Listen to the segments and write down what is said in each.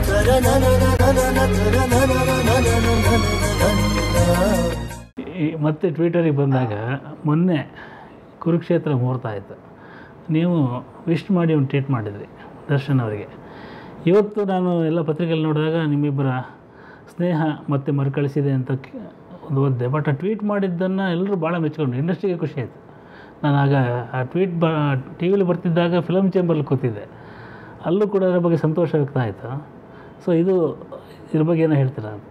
ಈ ಮತ್ತೆ ಟ್ವಿಟರಿಗೆ ಬಂದಾಗ ಮೊನ್ನೆ ಕುರುಕ್ಷೇತ್ರ ಮುಹೂರ್ತ ಆಯಿತು ನೀವು ವಿಶ್ ಮಾಡಿ ಒಂದು ಟ್ವೀಟ್ ಮಾಡಿದ್ರಿ ದರ್ಶನ್ ಅವರಿಗೆ ಇವತ್ತು ನಾನು ಎಲ್ಲ ಪತ್ರಿಕೆಯಲ್ಲಿ ನೋಡಿದಾಗ ನಿಮ್ಮಿಬ್ಬರ ಸ್ನೇಹ ಮತ್ತೆ ಮರುಕಳಿಸಿದೆ ಅಂತ ಕ- ಒಂದು ಓದಿದೆ ಬಟ್ ಆ ಟ್ವೀಟ್ ಮಾಡಿದ್ದನ್ನು ಎಲ್ಲರೂ ಭಾಳ ಮೆಚ್ಕೊಂಡು ಇಂಡಸ್ಟ್ರಿಗೆ ಖುಷಿ ಆಯಿತು ನಾನು ಆಗ ಆ ಟ್ವೀಟ್ ಬ ಟಿ ವಿಲಿ ಬರ್ತಿದ್ದಾಗ ಫಿಲಮ್ ಚೇಂಬರ್ಲಿ ಕೂತಿದ್ದೆ ಅಲ್ಲೂ ಕೂಡ ಅದರ ಬಗ್ಗೆ ಸಂತೋಷ ವ್ಯಕ್ತ ಆಯಿತು ಸೊ ಇದು ಇದ್ರ ಬಗ್ಗೆ ಏನೋ ಹೇಳ್ತೀರಾ ಅಂತ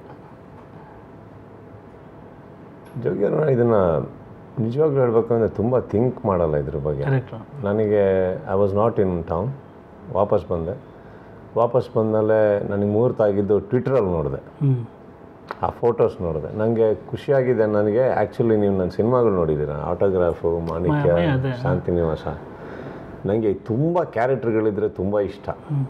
ಜೋಗಿ ಅರುಣ ಇದನ್ನು ನಿಜವಾಗ್ಲೂ ಹೇಳಬೇಕು ಅಂದರೆ ತುಂಬ ಥಿಂಕ್ ಮಾಡಲ್ಲ ಇದ್ರ ಬಗ್ಗೆ ಕರೆಕ್ಟು ನನಗೆ I was not in town ವಾಪಸ್ ಬಂದೆ ವಾಪಸ್ ಬಂದಮೇಲೆ ನನಗೆ ಮುಹೂರ್ತ ಆಗಿದ್ದು ಟ್ವಿಟ್ರಲ್ಲಿ ನೋಡಿದೆ ಹ್ಞೂ ಆ ಫೋಟೋಸ್ ನೋಡಿದೆ ನನಗೆ ಖುಷಿಯಾಗಿದೆ ನನಗೆ ಆ್ಯಕ್ಚುಲಿ ನೀವು ನನ್ನ ಸಿನಿಮಾಗಳು ನೋಡಿದ್ದೀರ ಆಟೋಗ್ರಾಫು ಮಾಣಿಕ್ಯ ಮೈ- ಅದೇ. ಶಾಂತಿನಿವಾಸ ನನಗೆ ತುಂಬ ಕ್ಯಾರೆಕ್ಟರ್ಗಳಿದ್ರೆ ತುಂಬ ಇಷ್ಟ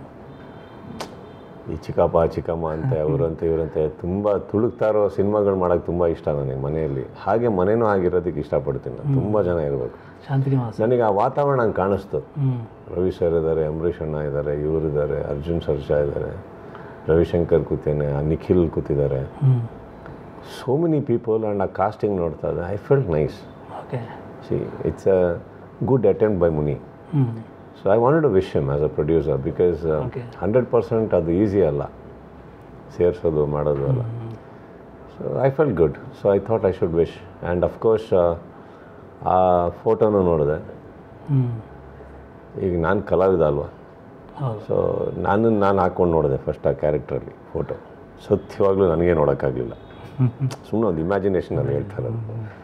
ಈ ಚಿಕ್ಕಪ್ಪ ಚಿಕ್ಕಮ್ಮ ಅಂತೆ ಅವರಂತೆ ಇವರಂತೆ ತುಂಬ ತುಳುಕ್ತಾ ಇರೋ ಸಿನಿಮಾಗಳು ಮಾಡೋಕ್ಕೆ ತುಂಬ ಇಷ್ಟ ನನಗೆ ಮನೆಯಲ್ಲಿ ಹಾಗೆ ಮನೇನೂ ಆಗಿರೋದಕ್ಕೆ ಇಷ್ಟಪಡ್ತೀನಿ ನಾನು ತುಂಬ ಜನ ಇರಬೇಕು ಶಾಂತಿನಿವಾಸ ನನಗೆ ಆ ವಾತಾವರಣ ಹಂಗೆ ಕಾಣಿಸ್ತು ಹ್ಞೂ ರವಿ ಸರ್ ಇದ್ದಾರೆ ಅಂಬರೀಷ್ ಅಣ್ಣ ಇದ್ದಾರೆ ಇವರಿದ್ದಾರೆ ಅರ್ಜುನ್ ಸರ್ಜಾ ಇದ್ದಾರೆ ರವಿಶಂಕರ್ ಕೂತೇನೆ ಆ ನಿಖಿಲ್ ಕೂತಿದ್ದಾರೆ ಹ್ಞೂ so many people and uh casting ನೋಡ್ತಾ ಇದ್ದೆ I felt nice okay see it's a good attempt by Muni ಹ್ಞೂ so I wanted to wish him as a producer because Okay. Hundred percent ಅದು ಈಸಿ ಅಲ್ಲ ಸೇರಿಸೋದು ಮಾಡೋದು ಅಲ್ಲ so I felt good so I thought I should wish and of course ಆ ಫೋಟೋನು ನೋಡಿದೆ ಹ್ಞೂ ಈಗ ನಾನು ಕಲಾವಿದ ಅಲ್ವಾ ಹೌದು ಸೊ ನಾನು ನಾನು ಹಾಕ್ಕೊಂಡು ನೋಡಿದೆ ಫಸ್ಟ್ ಆ ಕ್ಯಾರೆಕ್ಟ್ರಲ್ಲಿ ಫೋಟೋ ಸತ್ಯವಾಗ್ಲೂ ನನಗೆ ನೋಡೋಕ್ಕಾಗಲಿಲ್ಲ ಸುಮ್ಮನೆ ಒಂದು ಇಮ್ಯಾಜಿನೇಷನ್ ಅಲ್ಲಿ ಹೇಳ್ತಾ ಇರೋದು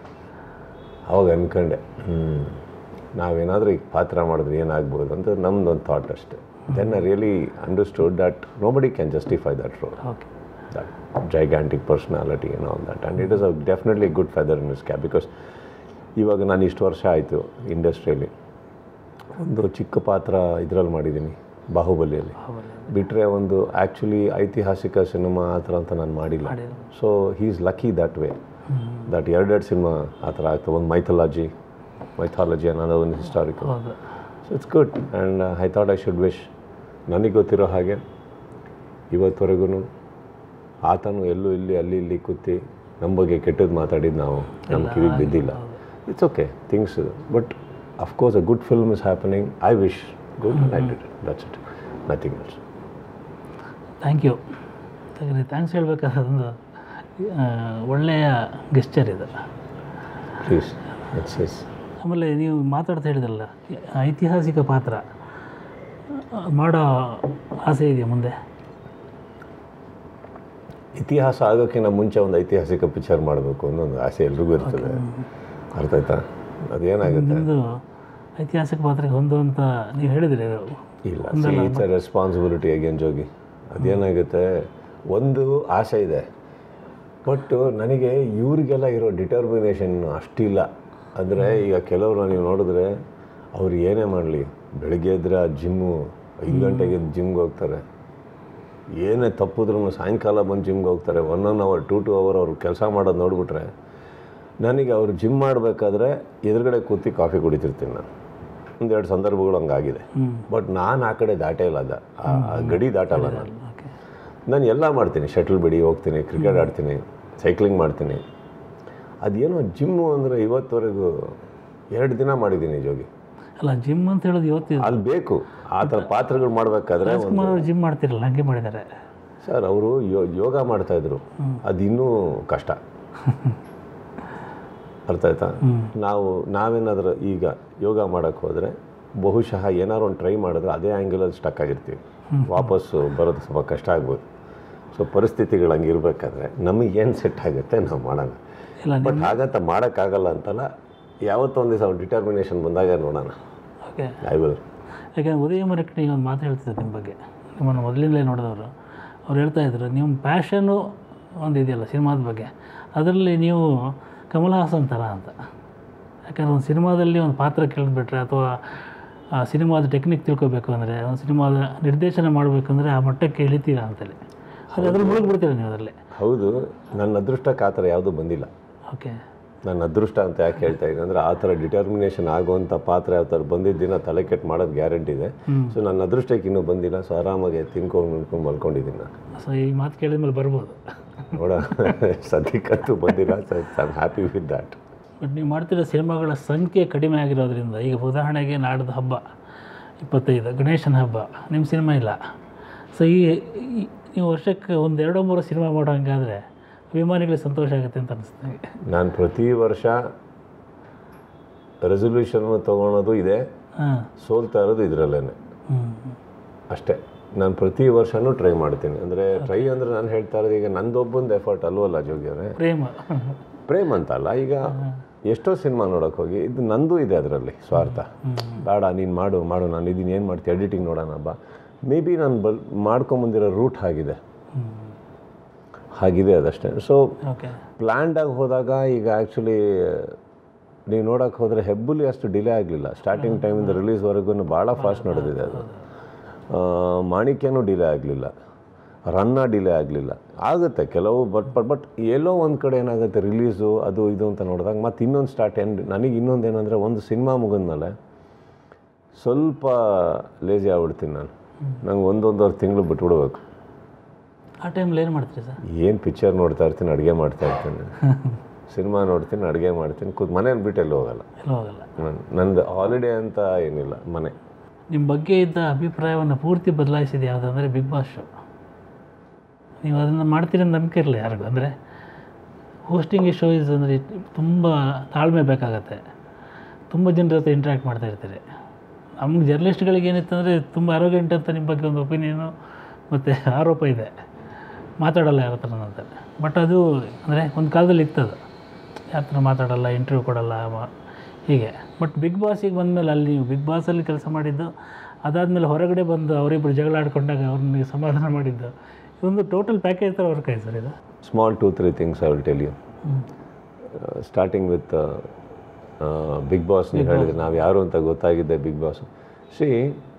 ಅವಾಗ ಅಂದ್ಕೊಂಡೆ ಹ್ಞೂ ನಾವೇನಾದರೂ ಈಗ ಪಾತ್ರ ಮಾಡಿದ್ರೆ ಏನಾಗ್ಬೋದು ಅಂತ ನಮ್ದೊಂದು ಥಾಟ್ ಅಷ್ಟೆ then I really understood that nobody can justify that role okay that gigantic personality and all that. And it is a definitely good feather in his cap because ಇವಾಗ ನಾನು ಇಷ್ಟು ವರ್ಷ ಆಯಿತು ಇಂಡಸ್ಟ್ರಿಯಲ್ಲಿ ಒಂದು ಚಿಕ್ಕ ಪಾತ್ರ ಇದರಲ್ಲಿ ಮಾಡಿದ್ದೀನಿ ಬಾಹುಬಲಿಯಲ್ಲಿ ಬಿಟ್ಟರೆ ಒಂದು ಆ್ಯಕ್ಚುಲಿ ಐತಿಹಾಸಿಕ ಸಿನಿಮಾ ಆ ಥರ ಅಂತ ನಾನು ಮಾಡಿಲ್ಲ ಮಾಡಿಲ್ಲ. So he is lucky that way that ಎರಡೆರಡು ಸಿನಿಮಾ ಆ ಥರ ಆಗ್ತದೆ ಒಂದು ಮೈಥಾಲಜಿ ಮೈಥಾಲಜಿ ಅನ್ನೋದು ಒಂದು ಹಿಸ್ಟಾರಿಕಲ್ ಹೌದು so it's good and I thought I should wish ನನಗೆ ಗೊತ್ತಿರೋ ಹಾಗೆ ಇವತ್ತವರೆಗೂ ಆತನು ಎಲ್ಲೂ ಇಲ್ಲಿ ಅಲ್ಲಿ ಇಲ್ಲಿ ಕೂತಿ ನಮ್ಮ ಬಗ್ಗೆ ಕೆಟ್ಟದ್ದು ಮಾತಾಡಿದ್ದು ನಾವು ನಮ್ಮ ಕಿವಿಗೆ ಬಿದ್ದಿಲ್ಲ it's okay things but of course a good film is happening I wish good I did that's it nothing else thank you ಹಾಗಾದ್ರೆ ಥ್ಯಾಂಕ್ಸ್ ಹೇಳ್ಬೇಕಾದ್ರೆ ಒಂದು ಆ, ಒಳ್ಳೆಯ ಗೆಸ್ಚರ್ ಇದು ಪ್ಲೀಸ್ ಇಟ್ಸ್ ಇಸ್ ಆಮೇಲೆ ನೀವು ಮಾತಾಡ್ತಾ ಹೇಳಿದ್ರಲ್ಲ ಐತಿಹಾಸಿಕ ಪಾತ್ರ ಆ, ಮಾಡೋ ಆಸೆ ಇದೆಯಾ ಮುಂದೆ ಇತಿಹಾಸ ಆಗೋಕ್ಕಿಂತ ಮುಂಚೆ ಒಂದು ಐತಿಹಾಸಿಕ ಪಿಕ್ಚರ್ ಮಾಡಬೇಕು ಅನ್ನೋ ಒಂದು ಆಸೆ ಎಲ್ರಿಗೂ ಇರ್ತದೆ ಅರ್ಥ ಆಯ್ತಾ ಅದೇನಾಗುತ್ತೆ ನಿಮ್ಮದು ಐತಿಹಾಸಿಕ ಪಾತ್ರಕ್ಕೆ ಹೊಂದುವಂಥ ನೀವು ಹೇಳಿದ್ರಿ ಇಲ್ಲ it's a responsibility again Jogi ಅದೇನಾಗುತ್ತೆ ಒಂದು ಆಸೆ ಇದೆ ಬಟ್ ನನಗೆ ಇವ್ರಿಗೆಲ್ಲ ಇರೋ ಡಿಟರ್ಮಿನೇಷನ್ ಅಷ್ಟಿಲ್ಲ ಅಂದರೆ ಈಗ ಕೆಲವರು ನೀವು ನೋಡಿದ್ರೆ ಅವ್ರು ಏನೇ ಮಾಡಲಿ ಬೆಳಗ್ಗೆ ಎದ್ರೆ ಆ ಜಿಮ್ಮು ಐದು ಗಂಟೆಗೆ ಜಿಮ್ಗೆ ಹೋಗ್ತಾರೆ ಏನೇ ತಪ್ಪಿದ್ರೂ ಸಾಯಂಕಾಲ ಬಂದು ಜಿಮ್ಗೆ ಹೋಗ್ತಾರೆ one one hour two two hour ಅವ್ರು ಕೆಲಸ ಮಾಡೋದು ನೋಡಿಬಿಟ್ರೆ ನನಗೆ ಅವ್ರು ಜಿಮ್ ಮಾಡಬೇಕಾದ್ರೆ ಎದುರುಗಡೆ ಕೂತಿ ಕಾಫಿ ಕುಡಿತಿರ್ತೀನಿ ನಾನು ಒಂದೆರಡು ಸಂದರ್ಭಗಳು ಹಂಗಾಗಿದೆ ಬಟ್ ನಾನು ಆ ಕಡೆ ದಾಟೇ ಇಲ್ಲ ಅದ ಆ ಆ ಗಡಿ ದಾಟಲ್ಲ ನಾನು ಓಕೆ ನಾನು ಎಲ್ಲ ಮಾಡ್ತೀನಿ ಶಟಲ್ ಬಿಡಿ ಹೋಗ್ತೀನಿ ಕ್ರಿಕೆಟ್ ಆಡ್ತೀನಿ ಸೈಕ್ಲಿಂಗ್ ಮಾಡ್ತೀನಿ ಅದೇನೋ ಜಿಮ್ಮು ಅಂದರೆ ಇವತ್ತವರೆಗೂ ಎರಡು ದಿನ ಮಾಡಿದ್ದೀನಿ ಜೋಗಿ ಅಲ್ಲ ಜಿಮ್ ಅಂತ ಹೇಳೋದು ಇವತ್ತು ಅಲ್ಲಿ ಬೇಕು ಆ ಥರ ಪಾತ್ರಗಳು ಮಾಡಬೇಕಾದ್ರೆ ರಾಜ್ಕುಮಾರ್ ಅವರು ಜಿಮ್ ಮಾಡ್ತಿರಲ್ಲ ಹಂಗೆ ಮಾಡಿದ್ದಾರೆ ಸರ್ ಅವರು ಯೋಗ ಮಾಡ್ತಾಯಿದ್ರು ಅದು ಇನ್ನೂ ಕಷ್ಟ ಅರ್ಥ ಆಯ್ತಾ ನಾವು ನಾವೇನಾದರೂ ಈಗ ಯೋಗ ಮಾಡೋಕ್ಕೆ ಹೋದರೆ ಬಹುಶಃ ಏನಾದ್ರು ಒಂದು ಟ್ರೈ ಮಾಡಿದ್ರೆ ಅದೇ ಆ್ಯಂಗಲಲ್ಲಿ ಸ್ಟಕ್ ಆಗಿರ್ತೀವಿ ವಾಪಸ್ಸು ಬರೋದು ಸ್ವಲ್ಪ ಕಷ್ಟ ಆಗ್ಬೋದು ಸೊ ಪರಿಸ್ಥಿತಿಗಳು ಹಂಗಿರ್ಬೇಕಾದ್ರೆ ನಮಗೆ ಏನು ಸೆಟ್ ಆಗುತ್ತೆ ನಾವು ಮಾಡೋಣ ಇಲ್ಲ ಬಟ್ ಹಾಗಂತ ಮಾಡೋಕ್ಕಾಗಲ್ಲ ಅಂತಲ್ಲ ಯಾವತ್ತೊಂದು ದಿವಸ ಡಿಟರ್ಮಿನೇಷನ್ ಬಂದಾಗ ನೋಡೋಣ ಓಕೆ ಐ ವಿಲ್ ಯಾಕೆಂದ್ರೆ ಉದಯ ಮರಕಣಿ ಒಂದು ಮಾತು ಹೇಳ್ತಿದ್ರು ನಿಮ್ಮ ಬಗ್ಗೆ ನಿಮ್ಮನ್ನು ಮೊದಲಿಂದಲೇ ನೋಡಿದವರು ಅವ್ರು ಹೇಳ್ತಾ ಇದ್ರು ನಿಮ್ಮ ಪ್ಯಾಷನ್ನು ಒಂದು ಇದೆಯಲ್ಲ ಸಿನಿಮಾದ ಬಗ್ಗೆ ಅದರಲ್ಲಿ ನೀವು ಕಮಲ್ ಹಾಸನ್ ಥರ ಅಂತ ಯಾಕಂದ್ರೆ ಒಂದು ಸಿನಿಮಾದಲ್ಲಿ ಒಂದು ಪಾತ್ರ ಕೇಳಿದ್ಬಿಟ್ರೆ ಅಥವಾ ಆ ಸಿನಿಮಾದ ಟೆಕ್ನಿಕ್ ತಿಳ್ಕೊಬೇಕು ಅಂದರೆ ಒಂದು ಸಿನಿಮಾದ ನಿರ್ದೇಶನ ಮಾಡಬೇಕಂದ್ರೆ ಆ ಮಟ್ಟಕ್ಕೆ ಇಳಿತೀರಾ ಅಂತೇಳಿ ಅದು ಅದ್ರಲ್ಲಿ ಮುಳುಗ್ಬಿಡ್ತೀರ ನೀವು ಅದರಲ್ಲಿ ಹೌದು ನನ್ನ ಅದೃಷ್ಟಕ್ಕೆ ಆ ಥರ ಯಾವುದೂ ಬಂದಿಲ್ಲ ಓಕೆ ನನ್ನ ಅದೃಷ್ಟ ಅಂತ ಯಾಕೆ ಹೇಳ್ತಾ ಇದ್ದೀನಿ ಅಂದರೆ ಆ ಥರ ಡಿಟರ್ಮಿನೇಷನ್ ಆಗುವಂಥ ಪಾತ್ರ ಯಾವ ಥರ ಬಂದಿದ್ದ ದಿನ ತಲೆ ಕೆಟ್ಟು ಮಾಡೋದು ಗ್ಯಾರಂಟಿ ಇದೆ ಸೊ ನನ್ನ ಅದೃಷ್ಟಕ್ಕೆ ಇನ್ನೂ ಬಂದಿಲ್ಲ ಸೊ ಆರಾಮಾಗಿ ತಿನ್ಕೊಂಡು ನಿಂತ್ಕೊಂಡು ಮಲ್ಕೊಂಡಿದ್ದೀನಿ ನಾನು ಸೊ ಈ ಮಾತು ಕೇಳಿದ ಮೇಲೆ ಬರ್ಬೋದು ನೋಡ ಸದ್ಯಕ್ಕಂತೂ ಬಂದಿಲ್ಲ so I am happy with that but ನೀವು ಮಾಡ್ತಿರೋ ಸಿನಿಮಾಗಳ ಸಂಖ್ಯೆ ಕಡಿಮೆ ಆಗಿರೋದ್ರಿಂದ ಈಗ ಉದಾಹರಣೆಗೆ ನಾಡ್ದು ಹಬ್ಬ ಇಪ್ಪತ್ತೈದು ಗಣೇಶನ ಹಬ್ಬ ನಿಮ್ಮ ಸಿನಿಮಾ ಇಲ್ಲ ಸೊ ಈ ಈ- ನೀವು ವರ್ಷಕ್ಕೆ ಒಂದು ಎರಡೋ ಮೂರು ಸಿನಿಮಾ ಮಾಡೋ ಹಂಗಾದರೆ ಅಭಿಮಾನಿಗಳಿಗೆ ಸಂತೋಷ ಆಗುತ್ತೆ ಅಂತ ಅನಿಸ್ತು ನನಗೆ ನಾನು ಪ್ರತಿ ವರ್ಷ ರೆಸೊಲ್ಯೂಷನ್ ತೊಗೊಳೋದು ಇದೆ ಹಾಂ ಸೋಲ್ತಾ ಇರೋದು ಇದರಲ್ಲೇ ಹ್ಞೂ ಅಷ್ಟೇ ನಾನು ಪ್ರತಿ ವರ್ಷನೂ ಟ್ರೈ ಮಾಡ್ತೀನಿ ಅಂದರೆ ಟ್ರೈ ಅಂದರೆ ನಾನು ಹೇಳ್ತಾ ಇರೋದು ಈಗ ನಂದೊಬ್ಬಂದು ಎಫರ್ಟ್ ಅಲ್ವಲ್ಲ ಜೋಗಿ ಅವರೇ ಪ್ರೇಮ ಪ್ರೇಮ್ ಅಂತಲ್ಲ ಈಗ ಎಷ್ಟೋ ಸಿನಿಮಾ ನೋಡೋಕೆ ಹೋಗಿ ಇದು ನಂದು ಇದೆ ಅದರಲ್ಲಿ ಸ್ವಾರ್ಥ ಬೇಡ ನೀನು ಮಾಡು ಮಾಡು ನಾನು ಇದನ್ನು ಏನು ಮಾಡ್ತೀನಿ ಎಡಿಟಿಂಗ್ ನೋಡೋಣ ಬಾ ಮೇ ಬಿ ನಾನು ಬಲ್ ಮಾಡ್ಕೊಂಬಂದಿರೋ ರೂಟ್ ಆಗಿದೆ ಹಾಗಿದೆ ಅದಷ್ಟೇ ಸೊ ಓಕೆ ಪ್ಲ್ಯಾಂಡಾಗಿ ಹೋದಾಗ ಈಗ ಆ್ಯಕ್ಚುಲಿ ನೀವು ನೋಡೋಕೆ ಹೋದರೆ ಹೆಬ್ಬುಲಿ ಅಷ್ಟು ಡಿಲೇ ಆಗಲಿಲ್ಲ ಸ್ಟಾರ್ಟಿಂಗ್ ಟೈಮಿಂದ ರಿಲೀಸ್ವರೆಗೂ ಭಾಳ ಫಾಸ್ಟ್ ನಡೆದಿದೆ ಅದು ಆ, ಮಾಣಿಕ್ಯನೂ ಡಿಲೇ ಆಗಲಿಲ್ಲ ರನ್ನ ಡಿಲೇ ಆಗಲಿಲ್ಲ ಆಗುತ್ತೆ ಕೆಲವು ಬಟ್ ಬಟ್ ಬಟ್ ಎಲ್ಲೋ ಒಂದು ಕಡೆ ಏನಾಗುತ್ತೆ ರಿಲೀಸು ಅದು ಇದು ಅಂತ ನೋಡಿದಾಗ ಮತ್ತು ಇನ್ನೊಂದು ಸ್ಟಾರ್ಟ್ ಏನು ನನಗೆ ಇನ್ನೊಂದು ಏನಂದರೆ ಒಂದು ಸಿನಿಮಾ ಮುಗಿದ್ಮೇಲೆ ಸ್ವಲ್ಪ ಲೇಜಿ ಆಗ್ಬಿಡ್ತೀನಿ ನಾನು ನಂಗೆ ಒಂದೊಂದೂವರೆ ತಿಂಗಳು ಬಿಟ್ಬಿಡ್ಬೇಕು ಆ ಟೈಮಲ್ಲಿ ಏನು ಮಾಡ್ತೀರಿ ಸರ್ ಏನು ಪಿಕ್ಚರ್ ನೋಡ್ತಾ ಇರ್ತೀನಿ ಅಡುಗೆ ಮಾಡ್ತಾ ಇರ್ತೀನಿ ಸಿನಿಮಾ ನೋಡ್ತೀನಿ ಅಡುಗೆ ಮಾಡ್ತೀನಿ ಕೂತ್ ಮನೇಲಿ ಬಿಟ್ಟು ಎಲ್ಲೂ ಹೋಗಲ್ಲ ಎಲ್ಲ ಹೋಗಲ್ಲ ನನ್- ನಂದು ಹಾಲಿಡೇ ಅಂತ ಏನಿಲ್ಲ ಮನೆ ನಿಮ್ಮ ಬಗ್ಗೆ ಇದ್ದ ಅಭಿಪ್ರಾಯವನ್ನು ಪೂರ್ತಿ ಬದಲಾಯಿಸಿದ ಯಾವುದಂದರೆ ಬಿಗ್ ಬಾಸ್ ಶೋ ನೀವು ಅದನ್ನು ಮಾಡ್ತೀರಿ ಅಂತ ನಂಬಿಕೆ ಇರಲಿಲ್ಲ ಯಾರಿಗೂ ಅಂದರೆ ಹೋಸ್ಟಿಂಗ್ ಈ ಶೋ ಇಸ್ ಅಂದರೆ ತುಂಬ ತಾಳ್ಮೆ ಬೇಕಾಗತ್ತೆ ತುಂಬ ಜನರ ಜೊತೆ ಇಂಟ್ರ್ಯಾಕ್ಟ್ ಮಾಡ್ತಾ ಇರ್ತೀರಿ ನಮ್ಗೆ ಜರ್ನಲಿಸ್ಟ್ಗಳಿಗೆ ಏನಿತ್ತು ಅಂದರೆ ತುಂಬ ಆರೋಗ್ಯಂಟ್ ಅಂತ ನಿಮ್ಮ ಬಗ್ಗೆ ಒಂದು ಒಪಿನಿಯನು ಮತ್ತು ಆರೋಪ ಇದೆ ಮಾತಾಡಲ್ಲ ಯಾರ ಹತ್ರ ಅಂತ ಬಟ್ ಅದು ಅಂದರೆ ಒಂದು ಕಾಲದಲ್ಲಿ ಇತ್ತದು ಯಾರ ಹತ್ರ ಮಾತಾಡಲ್ಲ ಇಂಟರ್ವ್ಯೂ ಕೊಡಲ್ಲ ಮ- ಹೀಗೆ ಬಟ್ ಬಿಗ್ ಬಾಸಿಗೆ ಬಂದಮೇಲೆ ಅಲ್ಲಿ ನೀವು ಬಿಗ್ ಬಾಸಲ್ಲಿ ಕೆಲಸ ಮಾಡಿದ್ದು ಅದಾದಮೇಲೆ ಹೊರಗಡೆ ಬಂದು ಅವರಿಬ್ಬರು ಜಗಳ ಆಡ್ಕೊಂಡಾಗ ಅವ್ರನ್ನ ಸಮಾಧಾನ ಮಾಡಿದ್ದು ಇದೊಂದು ಟೋಟಲ್ ಪ್ಯಾಕೇಜ್ ಥರ ವರ್ಕ್ ಆಯ್ತು ಸರ್ ಇದು small two three things I will tell you starting with big boss ನೀವು ಹೇಳಿದ್ರೆ ನಾವು ಯಾರು ಅಂತ ಗೊತ್ತಾಗಿದ್ದೆ ಬಿಗ್ ಬಾಸ್ ಸಿ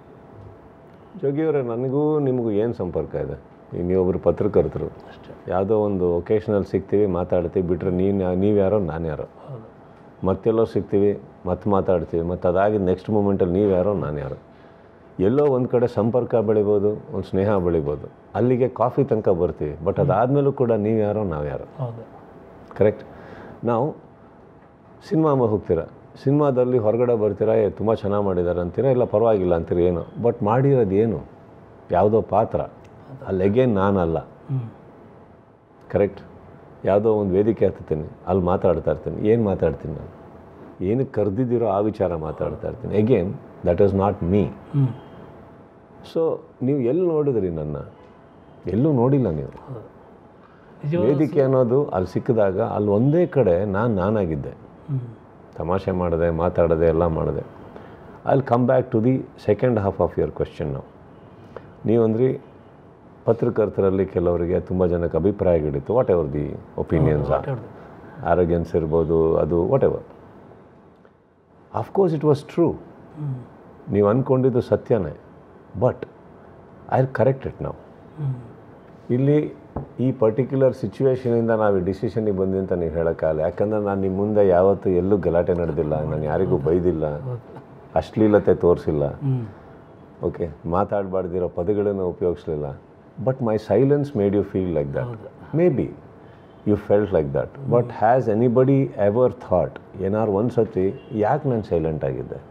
ಜೋಗಿಯವರೇ ನನಗೂ ನಿಮಗೂ ಏನು ಸಂಪರ್ಕ ಇದೆ ಈಗ ನೀವೊಬ್ಬರು ಪತ್ರಕರ್ತರು ಅಷ್ಟೇ ಯಾವುದೋ ಒಂದು ಒಕೇಶ್ನಲ್ಲಿ ಸಿಗ್ತೀವಿ ಮಾತಾಡ್ತೀವಿ ಬಿಟ್ಟರೆ ನೀನು ನೀವು ಯಾರೋ ನಾನು ಯಾರೋ ಹೌದು ಮತ್ತೆಲ್ಲೋ ಸಿಗ್ತೀವಿ ಮತ್ತೆ ಮಾತಾಡ್ತೀವಿ ಮತ್ತು ಅದಾಗಿದ್ದು ನೆಕ್ಸ್ಟ್ ಮೂಮೆಂಟಲ್ಲಿ ನೀವು ಯಾರೋ ನಾನು ಯಾರೋ ಎಲ್ಲೋ ಒಂದು ಕಡೆ ಸಂಪರ್ಕ ಬೆಳಿಬೋದು ಒಂದು ಸ್ನೇಹ ಬೆಳಿಬೋದು ಅಲ್ಲಿಗೆ ಕಾಫಿ ತನಕ ಬರ್ತೀವಿ ಬಟ್ ಅದಾದಮೇಲೂ ಕೂಡ ನೀವು ಯಾರೋ ನಾವು ಯಾರೋ ಹೌದು ಕರೆಕ್ಟ್ ನಾವು ಸಿನಿಮಾ ಹೋಗ್ತೀರಾ ಸಿನಿಮಾದಲ್ಲಿ ಹೊರಗಡೆ ಬರ್ತೀರಾ ಏ ತುಂಬ ಚೆನ್ನಾಗಿ ಮಾಡಿದ್ದಾರೆ ಅಂತೀರಾ ಇಲ್ಲ ಪರವಾಗಿಲ್ಲ ಅಂತೀರ ಏನು ಬಟ್ ಮಾಡಿರೋದು ಏನು ಯಾವುದೋ ಪಾತ್ರ ಅಲ್ಲಿ ಅಗೇನ್ ನಾನಲ್ಲ ಹ್ಞೂ ಕರೆಕ್ಟ್ ಯಾವುದೋ ಒಂದು ವೇದಿಕೆ ಹತ್ತೀನಿ ಅಲ್ಲಿ ಮಾತಾಡ್ತಾ ಇರ್ತೀನಿ ಏನು ಮಾತಾಡ್ತೀನಿ ನಾನು ಏನಕ್ಕೆ ಕರೆದಿದ್ದೀರೋ ಆ ವಿಚಾರ ಮಾತಾಡ್ತಾ ಇರ್ತೀನಿ again that is not me ಹ್ಞೂ ಸೊ ನೀವು ಎಲ್ಲಿ ನೋಡಿದ್ರಿ ನನ್ನ ಎಲ್ಲೂ ನೋಡಿಲ್ಲ ನೀವು ಹೌದು ನಿಜವಾದ ವೇದಿಕೆ ಅನ್ನೋದು ಅಲ್ಲಿ ಸಿಕ್ಕಿದಾಗ ಅಲ್ಲಿ ಒಂದೇ ಕಡೆ ನಾನು ನಾನಾಗಿದ್ದೆ ಹ್ಞೂ ತಮಾಷೆ ಮಾಡಿದೆ ಮಾತಾಡಿದೆ ಎಲ್ಲ ಮಾಡಿದೆ ಅಲ್ಲಿ come back to the second half of your question ನಾವು ನೀವಂದ್ರಿ ಪತ್ರಕರ್ತರಲ್ಲಿ ಕೆಲವರಿಗೆ ತುಂಬ ಜನಕ್ಕೆ ಅಭಿಪ್ರಾಯಗಳಿತ್ತು whatever the opinions are ಮಾತಾಡೋದು ಆರೋಗ್ಯನ್ಸ್ ಇರ್ಬೋದು ಅದು whatever of course it was true ಹ್ಞೂ ನೀವು ಅಂದ್ಕೊಂಡಿದ್ದು ಸತ್ಯನೇ ಬಟ್ ಐ ಕರೆಕ್ಟ್ ಇಟ್ ನಾವು ಹ್ಞೂ ಇಲ್ಲಿ ಈ ಪರ್ಟಿಕ್ಯುಲರ್ ಸಿಚುವೇಶನಿಂದ ನಾವು ಈ ಡಿಸಿಷನಿಗೆ ಬಂದಿ ಅಂತ ನೀವು ಹೇಳೋಕ್ಕಾಗಲ್ಲ ಯಾಕಂದ್ರೆ ನಾನು ನಿಮ್ಮ ಮುಂದೆ ಯಾವತ್ತೂ ಎಲ್ಲೂ ಗಲಾಟೆ ನಡೆದಿಲ್ಲ ನಾನು ಯಾರಿಗೂ ಬೈದಿಲ್ಲ ಅಶ್ಲೀಲತೆ ತೋರಿಸಿಲ್ಲ ಹ್ಞೂ ಓಕೆ ಮಾತಾಡಬಾರ್ದಿರೋ ಪದಗಳನ್ನು ಉಪಯೋಗಿಸಲಿಲ್ಲ but my silence made you feel like that ಹೌದು maybe you felt like that but has anybody ever thought ಏನಾರು ಒಂದು ಸತಿ ಯಾಕೆ ನಾನು ಸೈಲೆಂಟ್ ಆಗಿದ್ದೆ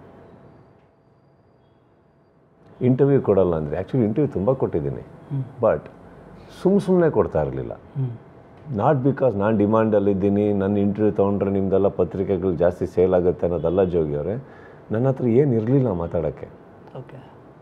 ಇಂಟರ್ವ್ಯೂ ಕೊಡಲ್ಲ ಅಂದರೆ ಆ್ಯಕ್ಚುಲಿ ಇಂಟರ್ವ್ಯೂ ತುಂಬ ಕೊಟ್ಟಿದ್ದೀನಿ ಹ್ಮ್. ಬಟ್ ಸುಮ್ಮ ಸುಮ್ಮನೆ ಕೊಡ್ತಾ ಇರಲಿಲ್ಲ ಹ್ಞೂ ನಾಟ್ ಬಿಕಾಸ್ ನಾನು ಡಿಮಾಂಡಲ್ಲಿದ್ದೀನಿ ನನ್ನ ಇಂಟರ್ವ್ಯೂ ತೊಗೊಂಡ್ರೆ ನಿಮ್ಮದೆಲ್ಲ ಪತ್ರಿಕೆಗಳು ಜಾಸ್ತಿ ಸೇಲ್ ಆಗುತ್ತೆ ಅನ್ನೋದಲ್ಲ ಜೋಗಿಯವರೇ ನನ್ನ ಹತ್ರ ಏನು ಇರಲಿಲ್ಲ ಮಾತಾಡೋಕ್ಕೆ ಓಕೆ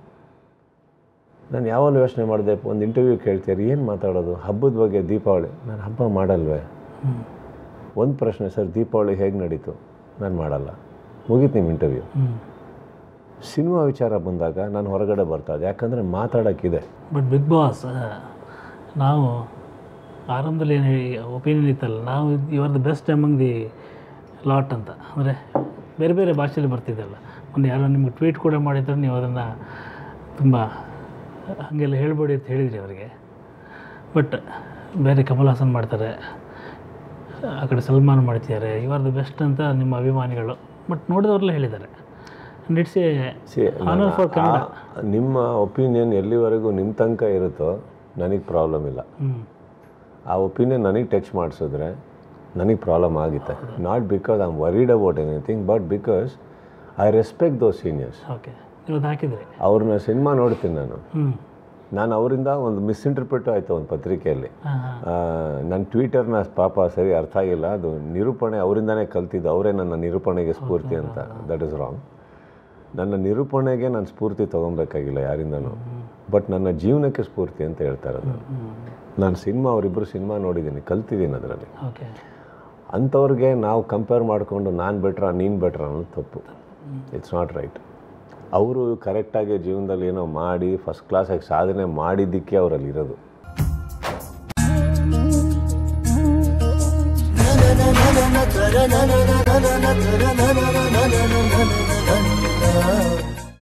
ನಾನು ಯಾವಾಗ ಯೋಚನೆ ಮಾಡಿದೆ ಒಂದು ಇಂಟರ್ವ್ಯೂ ಕೇಳ್ತೀರಿ ಏನು ಮಾತಾಡೋದು ಹಬ್ಬದ ಬಗ್ಗೆ ದೀಪಾವಳಿ ನಾನು ಹಬ್ಬ ಮಾಡಲ್ವೇ ಹ್ಞೂ ಒಂದು ಪ್ರಶ್ನೆ ಸರ್ ದೀಪಾವಳಿ ಹೇಗೆ ನಡೀತು ನಾನು ಮಾಡಲ್ಲ ಮುಗೀತು ನಿಮ್ಮ ಇಂಟರ್ವ್ಯೂ ಹ್ಞೂ ಸಿನಿಮಾ ವಿಚಾರ ಬಂದಾಗ ನಾನು ಹೊರಗಡೆ ಬರ್ತಾ ಇದ್ದೆ ಯಾಕಂದರೆ ಮಾತಾಡೋಕ್ಕಿದೆ ಬಟ್ ಬಿಗ್ ಬಾಸ್ ನಾವು ಆರಂಭದಲ್ಲಿ ಏನು ಹೇಳಿ ಒಪಿನಿಯನ್ ಇತ್ತಲ್ಲ ನಾವು ಇವರ್ the best among the lot ಅಂತ ಅಂದರೆ ಬೇರೆ ಬೇರೆ ಭಾಷೆಯಲ್ಲಿ ಬರ್ತಿದ್ದಲ್ಲ ಒಂದು ಯಾರೋ ನಿಮ್ಗೆ ಟ್ವೀಟ್ ಕೂಡ ಮಾಡಿದ್ರೆ ನೀವು ಅದನ್ನು ತುಂಬ ಹಾಗೆಲ್ಲ ಹೇಳ್ಬೇಡಿ ಅಂತ ಹೇಳಿದ್ರಿ ಅವರಿಗೆ ಬಟ್ ಬೇರೆ ಕಮಲ್ ಹಾಸನ್ ಮಾಡ್ತಾರೆ ಆ ಕಡೆ ಸಲ್ಮಾನ್ ಮಾಡ್ತಿದ್ದಾರೆ ಯು ಆರ್ ದ ಬೆಸ್ಟ್ ಅಂತ ನಿಮ್ಮ ಅಭಿಮಾನಿಗಳು ಬಟ್ ನೋಡಿದವ್ರೆಲ್ಲ ಹೇಳಿದ್ದಾರೆ and it's a See, honour for Kannada ಆ- ನಿಮ್ಮ ಒಪಿನಿಯನ್ ಎಲ್ಲಿವರೆಗೂ ನಿಮ್ಮ ತನಕ ಇರುತ್ತೋ ನನಗೆ ಪ್ರಾಬ್ಲಮ್ ಇಲ್ಲ ಹ್ಞೂ ಆ ಒಪಿನಿಯನ್ ನನಗೆ ಟಚ್ ಮಾಡಿಸಿದ್ರೆ ನನಗೆ ಪ್ರಾಬ್ಲಮ್ ಆಗುತ್ತೆ not because I am worried about anything but because I respect those seniors okay ಇವತ್ತು ಹಾಕಿದ್ರಿ ಅವ್ರನ್ನ ಸಿನಿಮಾ ನೋಡ್ತೀನಿ ನಾನು ಹ್ಞೂ ನಾನು ಅವರಿಂದ ಒಂದು ಮಿಸ್ಇಂಟರ್ಪ್ರಿಟ್ ಆಯಿತು ಒಂದು ಪತ್ರಿಕೆಯಲ್ಲಿ ಹಾಂ ಹಾಂ ನನ್ನ ಟ್ವಿಟರ್ನ ಪಾಪ ಸರಿ ಅರ್ಥ ಆಗಿಲ್ಲ ಅದು ನಿರೂಪಣೆ ಅವರಿಂದನೇ ಕಲ್ತಿದ್ದು ಅವರೇ ನನ್ನ ನಿರೂಪಣೆಗೆ ಸ್ಫೂರ್ತಿ ಅಂತ ದಟ್ ಇಸ್ ರಾಂಗ್ ನನ್ನ ನಿರೂಪಣೆಗೆ ನಾನು ಸ್ಫೂರ್ತಿ ತೊಗೊಬೇಕಾಗಿಲ್ಲ ಯಾರಿಂದನೂ ಬಟ್ ನನ್ನ ಜೀವನಕ್ಕೆ ಸ್ಫೂರ್ತಿ ಅಂತ ಹೇಳ್ತಾ ಇರೋದು ನಾನು ಸಿನಿಮಾ ಅವರಿಬ್ಬರು ಸಿನಿಮಾ ನೋಡಿದ್ದೀನಿ ಕಲ್ತಿದ್ದೀನಿ ಅದರಲ್ಲಿ ಓಕೆ ಅಂಥವ್ರಿಗೆ ನಾವು ಕಂಪೇರ್ ಮಾಡಿಕೊಂಡು ನಾನು ಬೆಟ್ರ ನೀನು ಬೆಟ್ರ ಅನ್ನೋದು ತಪ್ಪು ಇಟ್ಸ್ ನಾಟ್ ರೈಟ್ ಅವರು ಕರೆಕ್ಟಾಗಿ ಜೀವನದಲ್ಲಿ ಏನೋ ಮಾಡಿ ಫಸ್ಟ್ ಕ್ಲಾಸಾಗಿ ಸಾಧನೆ ಮಾಡಿದ್ದಕ್ಕೆ ಅವರಲ್ಲಿ ಇರೋದು